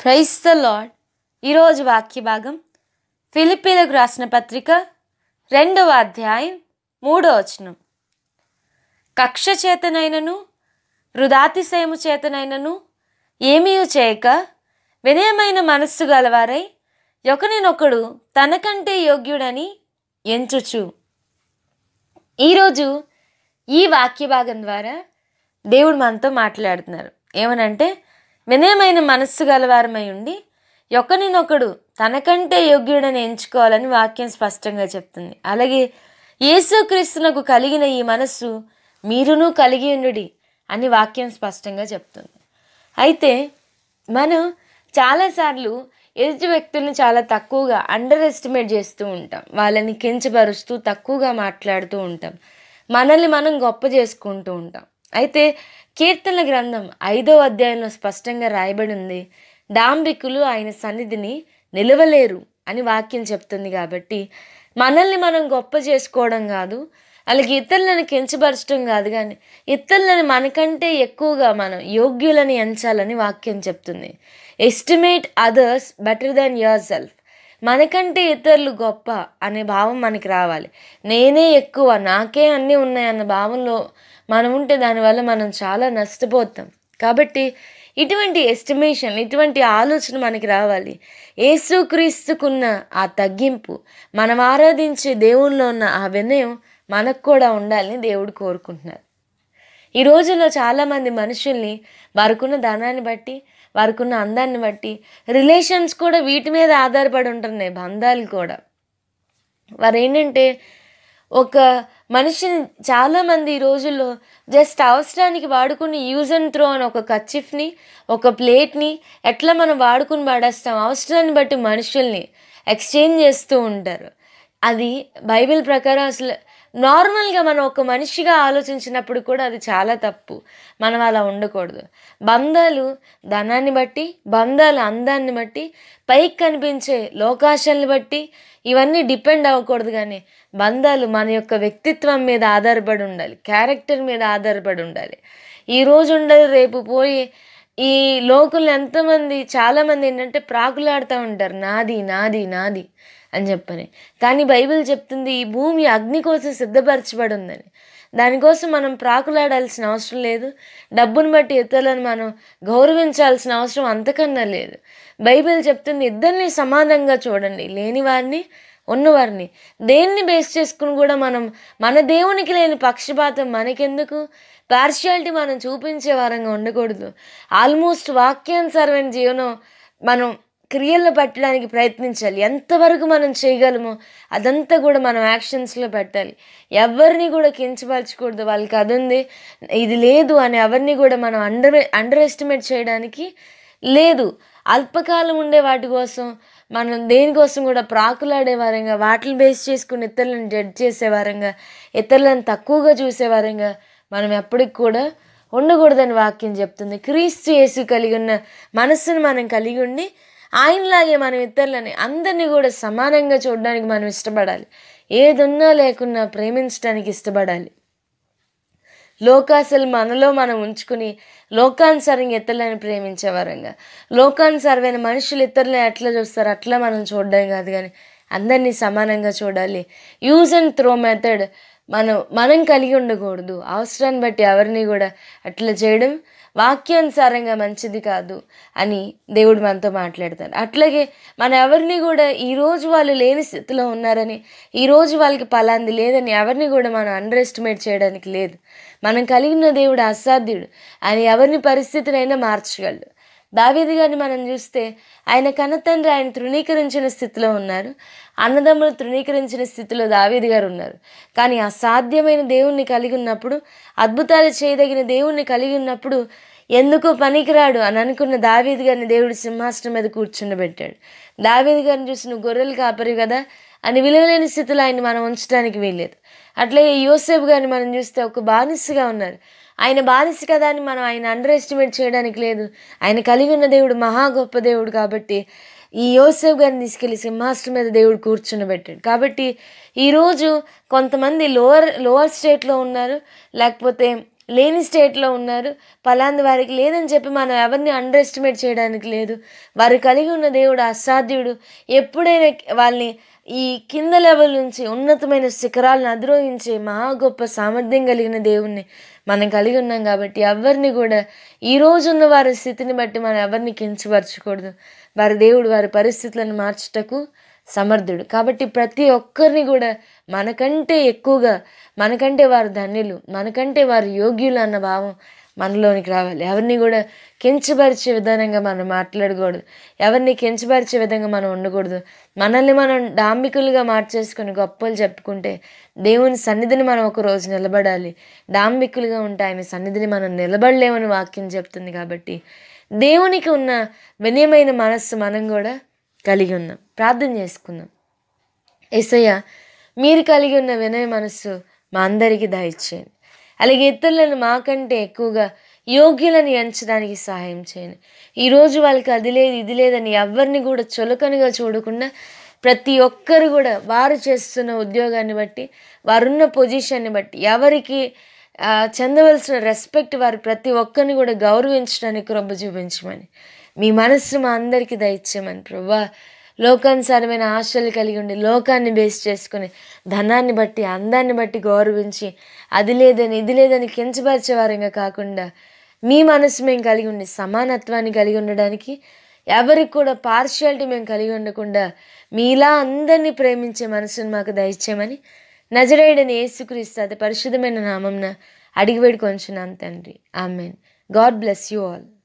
price the lord ఈరోజు వాక్య భాగం ఫిలిప్పీలకు రాసిన పత్రిక రెండవ అధ్యాయం మూడో వచనం కక్ష చేతనైనను వృధాతిశయము చేతనైనను ఏమీ చేయక వినయమైన మనస్సు గలవారై ఒకరినొకడు తనకంటే యోగ్యుడని ఎంచుచు ఈరోజు ఈ వాక్య భాగం ద్వారా దేవుడు మనతో మాట్లాడుతున్నారు ఏమనంటే వినయమైన మనస్సు గలవారమై ఉండి ఒకరినొకడు తనకంటే యోగ్యుడని ఎంచుకోవాలని వాక్యం స్పష్టంగా చెప్తుంది అలాగే యేసుక్రీస్తునకు కలిగిన ఈ మనస్సు మీరును కలిగి ఉండుడి అని వాక్యం స్పష్టంగా చెప్తుంది అయితే మనం చాలాసార్లు ఎదుటి వ్యక్తుల్ని చాలా తక్కువగా అండర్ ఎస్టిమేట్ చేస్తూ ఉంటాం వాళ్ళని కించపరుస్తూ తక్కువగా మాట్లాడుతూ ఉంటాం మనల్ని మనం గొప్ప చేసుకుంటూ ఉంటాం అయితే కీర్తనల గ్రంథం ఐదో అధ్యాయంలో స్పష్టంగా రాయబడి ఉంది డాంబికులు ఆయన సన్నిధిని నిలవలేరు అని వాక్యం చెప్తుంది కాబట్టి మనల్ని మనం గొప్ప చేసుకోవడం కాదు అలాగే ఇతరులను కించపరచడం కాదు కానీ ఇతరులను మనకంటే ఎక్కువగా మనం యోగ్యులని ఎంచాలని వాక్యం చెప్తుంది estimate others better than yourself మనకంటే ఇతరులు గొప్ప అనే భావం మనకి రావాలి నేనే ఎక్కువ నాకే అన్నీ ఉన్నాయన్న భావంలో మనం ఉంటే దానివల్ల మనం చాలా నష్టపోతాం కాబట్టి ఇటువంటి ఎస్టిమేషన్ ఇటువంటి ఆలోచన మనకి రావాలి ఏసుక్రీస్తుకున్న ఆ తగ్గింపు మనం ఆరాధించే దేవుల్లో ఉన్న ఆ వినయం మనకు కూడా ఉండాలని దేవుడు కోరుకుంటున్నారు ఈ రోజుల్లో చాలామంది మనుషుల్ని వారికున్న ధనాన్ని బట్టి వారికున్న అందాన్ని బట్టి రిలేషన్స్ కూడా వీటి మీద ఆధారపడి ఉంటున్నాయి బంధాలు కూడా వారు ఏంటంటే ఒక మనిషిని చాలామంది ఈ రోజుల్లో జస్ట్ అవసరానికి వాడుకుని యూజ్ అండ్ త్రో అని ఒక కచ్చిఫ్ని ఒక ప్లేట్ని ఎట్లా మనం వాడుకుని పడేస్తాం అవసరాన్ని బట్టి మనుషుల్ని ఎక్స్చేంజ్ చేస్తూ ఉంటారు అది బైబిల్ ప్రకారం అసలు నార్మల్గా మనం ఒక మనిషిగా ఆలోచించినప్పుడు కూడా అది చాలా తప్పు మనం అలా ఉండకూడదు బంధాలు ధనాన్ని బట్టి బంధాలు అందాన్ని బట్టి పైకి కనిపించే లోకాశాలను బట్టి ఇవన్నీ డిపెండ్ అవ్వకూడదు కానీ బంధాలు మన యొక్క వ్యక్తిత్వం మీద ఆధారపడి ఉండాలి క్యారెక్టర్ మీద ఆధారపడి ఉండాలి ఈ రోజు ఉండదు రేపు పోయి ఈ లోకల్ ఎంతమంది చాలామంది ఏంటంటే ప్రాకులాడుతూ ఉంటారు నాది నాది నాది అని చెప్పని కానీ బైబిల్ చెప్తుంది ఈ భూమి అగ్ని కోసం సిద్ధపరచబడి ఉందని దానికోసం మనం ప్రాకులాడాల్సిన అవసరం లేదు డబ్బును బట్టి ఇతరులను మనం గౌరవించాల్సిన అవసరం అంతకన్నా లేదు బైబిల్ చెప్తుంది ఇద్దరిని సమానంగా చూడండి లేని వారిని ఉన్నవారిని దేన్ని బేస్ చేసుకుని కూడా మనం మన దేవునికి లేని పక్షపాతం మనకెందుకు పార్షియాలిటీ మనం చూపించే వారంగా ఉండకూడదు ఆల్మోస్ట్ వాక్యానుసారమైన జీవనం మనం క్రియల్లో పెట్టడానికి ప్రయత్నించాలి ఎంతవరకు మనం చేయగలమో అదంతా కూడా మనం యాక్షన్స్లో పెట్టాలి ఎవరిని కూడా కించపరచకూడదు వాళ్ళకి అది ఉంది ఇది లేదు అని ఎవరిని కూడా మనం అండర్ అండర్ ఎస్టిమేట్ చేయడానికి లేదు అల్పకాలం ఉండే వాటి కోసం మనం దేనికోసం కూడా ప్రాకులాడే వారంగా వాటిని బేస్ చేసుకుని ఇతరులను జడ్జ్ చేసే వారంగా ఇతరులను తక్కువగా చూసే వారంగా మనం ఎప్పటికి కూడా ఉండకూడదని వాక్యం చెప్తుంది క్రీస్తు యేసు కలిగి ఉన్న మనస్సును మనం కలిగి ఉండి ఆయనలాగే మనం ఇతరులని అందరినీ కూడా సమానంగా చూడడానికి మనం ఇష్టపడాలి ఏదున్నా లేకున్నా ప్రేమించడానికి ఇష్టపడాలి లోకాసలు మనలో మనం ఉంచుకుని లోకానుసారంగా ఇతరులను ప్రేమించే వరంగా లోకానుసారమైన మనుషులు ఇతరులను ఎట్లా చూస్తారు అట్లా మనం చూడడం కాదు కానీ అందరినీ సమానంగా చూడాలి యూజ్ అండ్ త్రో మెథడ్ మనం మనం కలిగి ఉండకూడదు అవసరాన్ని బట్టి ఎవరిని కూడా అట్లా చేయడం వాక్యానుసారంగా మంచిది కాదు అని దేవుడు మనతో మాట్లాడతాడు అట్లాగే మన ఎవరిని కూడా ఈరోజు వాళ్ళు లేని స్థితిలో ఉన్నారని ఈరోజు వాళ్ళకి పలాంది లేదని ఎవరిని కూడా మనం అండర్ ఎస్టిమేట్ చేయడానికి లేదు మనం కలిగిన దేవుడు అసాధ్యుడు ఆయన ఎవరిని పరిస్థితినైనా మార్చగలడు దావీది గారిని మనం చూస్తే ఆయన కన్నతండ్రి ఆయన తృణీకరించిన స్థితిలో ఉన్నారు అన్నదమ్ములు తృణీకరించిన స్థితిలో దావీది గారు ఉన్నారు కానీ అసాధ్యమైన దేవుణ్ణి కలిగి ఉన్నప్పుడు అద్భుతాలు చేయదగిన దేవుణ్ణి కలిగి ఉన్నప్పుడు ఎందుకు పనికిరాడు అని అనుకున్న దావీది గారిని దేవుడు సింహాసనం మీద కూర్చుండబెట్టాడు దావీది గారిని చూసి నువ్వు గొర్రెలు కాపరి కదా అని విలువలేని స్థితిలో ఆయన మనం ఉంచడానికి వీల్లేదు అట్లాగే యోసేఫ్ గారిని మనం చూస్తే ఒక బానిసగా ఉన్నారు ఆయన బానిస కదా అని మనం ఆయన అండర్ ఎస్టిమేట్ చేయడానికి లేదు ఆయన కలిగి ఉన్న దేవుడు మహా గొప్ప దేవుడు కాబట్టి ఈ యోసేఫ్ గారిని తీసుకెళ్లి సింహాసనం మీద దేవుడు కూర్చుండబెట్టాడు కాబట్టి ఈరోజు కొంతమంది లోవర్ లోవర్ స్టేట్లో ఉన్నారు లేకపోతే లేని స్టేట్లో ఉన్నారు పలాంది వారికి లేదని చెప్పి మనం ఎవరిని అండర్ ఎస్టిమేట్ చేయడానికి లేదు వారు కలిగి ఉన్న దేవుడు అసాధ్యుడు ఎప్పుడైనా వాళ్ళని ఈ కింద లెవెల్ నుంచి ఉన్నతమైన శిఖరాలను అధిరోహించే మహా గొప్ప సామర్థ్యం కలిగిన దేవుణ్ణి మనం కలిగి ఉన్నాం కాబట్టి ఎవరిని కూడా ఈ రోజు ఉన్న వారి స్థితిని బట్టి మనం ఎవరిని కించపరచకూడదు వారి దేవుడు వారి పరిస్థితులను మార్చుటకు సమర్థుడు కాబట్టి ప్రతి ఒక్కరిని కూడా మనకంటే ఎక్కువగా మనకంటే వారు ధన్యులు మనకంటే వారు యోగ్యులు అన్న భావం మనలోనికి రావాలి ఎవరిని కూడా కించపరిచే విధానంగా మనం మాట్లాడకూడదు ఎవరిని కించపరిచే విధంగా మనం ఉండకూడదు మనల్ని మనం డాంబికులుగా మార్చేసుకొని గొప్పలు చెప్పుకుంటే దేవుని సన్నిధిని మనం ఒక రోజు నిలబడాలి డాంబికులుగా ఉంటే ఆయన సన్నిధిని మనం నిలబడలేమని వాక్యం చెప్తుంది కాబట్టి దేవునికి ఉన్న వినయమైన మనస్సు మనం కూడా కలిగి ఉన్నాం ప్రార్థన చేసుకుందాం ఏసయ్య మీరు కలిగి ఉన్న వినయ మనస్సు మా అందరికీ దయచేయండి అలాగే ఇతరులను మాకంటే ఎక్కువగా యోగ్యులను ఎంచడానికి సహాయం చేయండి ఈరోజు వాళ్ళకి అది లేదు ఇది లేదని ఎవరిని కూడా చులకనగా చూడకుండా ప్రతి ఒక్కరు కూడా వారు చేస్తున్న ఉద్యోగాన్ని బట్టి వారున్న పొజిషన్ని బట్టి ఎవరికి ఆ, చెందవలసిన రెస్పెక్ట్ వారు ప్రతి ఒక్కరిని కూడా గౌరవించడానికి కృప చూపించమని మీ మనస్సు మా అందరికీ దయచేయమని ప్రభా లోకానుసారమైన ఆశలు కలిగి ఉండి లోకాన్ని బేస్ చేసుకుని ధనాన్ని బట్టి అందాన్ని బట్టి గౌరవించి అది లేదని ఇది లేదని కించపరిచేవారంగా కాకుండా మీ మనసు మేము కలిగి ఉండి సమానత్వాన్ని కలిగి ఉండడానికి ఎవరికి కూడా పార్షియాలిటీ మేము కలిగి ఉండకుండా మీలా అందరినీ ప్రేమించే మనసును మాకు దయచేయమని నజరేయుడని యేసుక్రీస్తు అతి పరిశుద్ధమైన నామంన అడిగి వేడుకొంచున్నాం తండ్రి amen God bless you all